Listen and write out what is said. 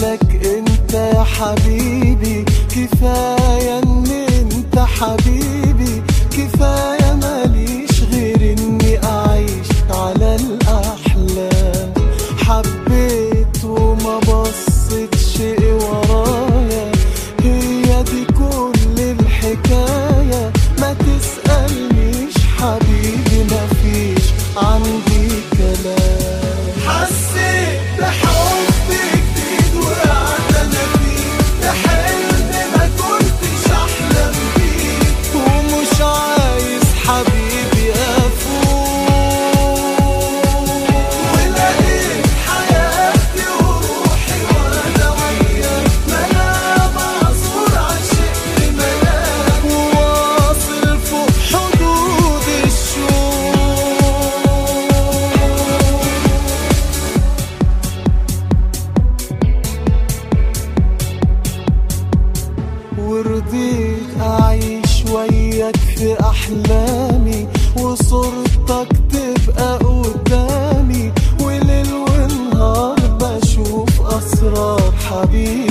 لك انت يا حبيبي كفاية ان انت حبيبي كفاية ماليش غير اني اعيش على الاحلام حبيت وما بصيتش ورايا هي دي كل الحكاية ما تسألنيش حبيبي مفيش عندي كلام حسيت بحب جديد وقعت انا فيه ده حلم ما كنتش احلم بيه ومش عايز حبيبي افوق ولقيت حياتي وروحي وانا وياك ملاك معصور عشقت ملاك وواصل فوق حدود الشوق ورضيت أعيش وياك في أحلامي وصورتك تبقى قدامي وليل ونهار بشوف أسرار حبيبي